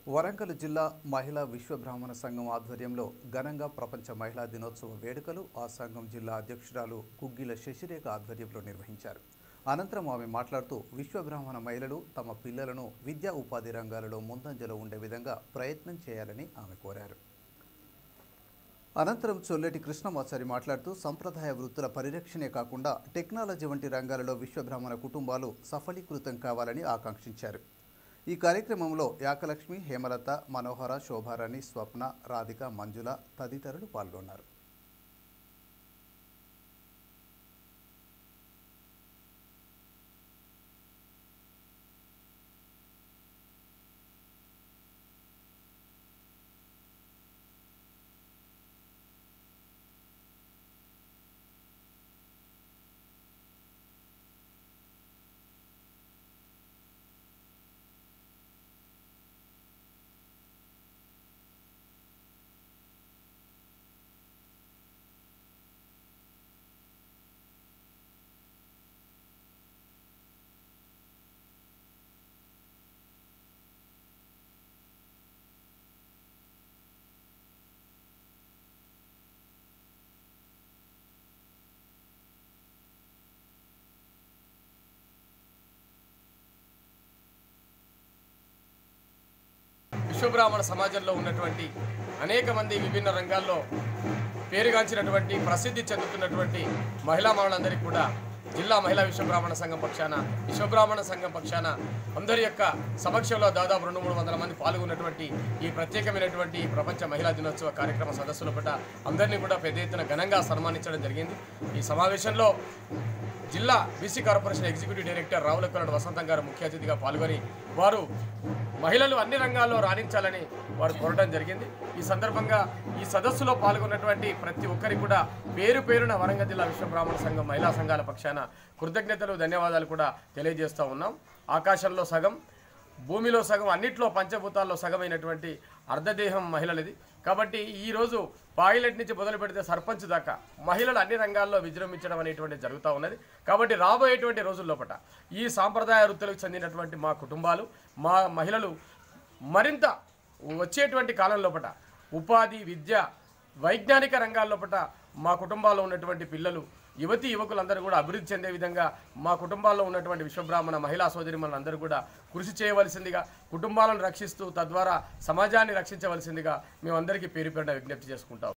వరంగల్ జిల్లా మహిళా విశ్వబ్రాహ్మణ సంఘం ఆధ్వర్యంలో ఘనంగా ప్రపంచ మహిళా దినోత్సవ వేడుకలు ఆ సంఘం జిల్లా అధ్యక్షురాలు కుగ్గిల శశిరేఖ ఆధ్వర్యంలో నిర్వహించారు అనంతరం ఆమె మాట్లాడుతూ విశ్వబ్రాహ్మణ మహిళలు తమ పిల్లలను విద్యా ఉపాధి రంగాలలో ముందంజలో ఉండే విధంగా ప్రయత్నం చేయాలని ఆమె కోరారు అనంతరం చొల్లెటి కృష్ణమాచారి మాట్లాడుతూ సంప్రదాయ వృత్తుల పరిరక్షణే కాకుండా టెక్నాలజీ వంటి రంగాలలో విశ్వబ్రాహ్మణ కుటుంబాలు సఫలీకృతం కావాలని ఆకాంక్షించారు ఈ కార్యక్రమంలో యాకలక్ష్మి హేమలత మనోహర శోభారాణి స్వప్న రాధిక మంజుల తదితరులు పాల్గొన్నారు విశ్వబ్రాహ్మణ సమాజంలో ఉన్నటువంటి అనేక మంది విభిన్న రంగాల్లో పేరుగాంచినటువంటి ప్రసిద్ధి చెందుతున్నటువంటి మహిళా మనులందరికీ కూడా జిల్లా మహిళా విశ్వబ్రాహ్మణ సంఘం పక్షాన విశ్వబ్రాహ్మణ సంఘం పక్షాన అందరి యొక్క సమక్షంలో దాదాపు రెండు మూడు వందల మంది పాల్గొన్నటువంటి ఈ ప్రత్యేకమైనటువంటి ఈ ప్రపంచ మహిళా దినోత్సవ కార్యక్రమ సదస్సుల పట్ల అందరినీ కూడా పెద్ద ఎత్తున ఘనంగా సన్మానించడం జరిగింది ఈ సమావేశంలో జిల్లా BC corporation executive director Ravulakonda Vasantham గారు ముఖ్య అతిథిగా పాల్గొని వారు మహిళలు అన్ని రంగాల్లో రాణించాలని వారు కోరడం జరిగింది ఈ సందర్భంగా ఈ సదస్సులో పాల్గొన్నటువంటి ప్రతి ఒక్కరికి కూడా పేరు పేరున వరంగల్ జిల్లా విశ్వబ్రాహ్మణ సంఘం మహిళా సంఘాల పక్షాన కృతజ్ఞతలు ధన్యవాదాలు కూడా తెలియజేస్తూ ఉన్నాం ఆకాశంలో సగం భూమిలో సగం అన్నిట్లో పంచభూతాల్లో సగమైనటువంటి అర్ధదేహం మహిళలది కాబట్టి ఈరోజు పాయిలెట్ నుంచి మొదలు పెడితే సర్పంచ్ దాకా మహిళలు అన్ని రంగాల్లో విజృంభించడం అనేటువంటి జరుగుతూ ఉన్నది కాబట్టి రాబోయేటువంటి రోజుల్లోపట ఈ సాంప్రదాయ వృత్తులకు చెందినటువంటి మా కుటుంబాలు మా మహిళలు మరింత వచ్చేటువంటి కాలం లోపట ఉపాధి విద్య వైజ్ఞానిక రంగాల్లోపట మా కుటుంబాల్లో ఉన్నటువంటి పిల్లలు యువతి యువకులందరూ కూడా అభివృద్ధి చెందే విధంగా మా కుటుంబాల్లో ఉన్నటువంటి విశ్వబ్రాహ్మణ మహిళా సోదరిమణులందరూ కూడా కృషి చేయవలసిందిగా కుటుంబాలను రక్షిస్తూ తద్వారా సమాజాన్ని రక్షించవలసిందిగా మేమందరికీ పేరు పేరున విజ్ఞప్తి చేసుకుంటాం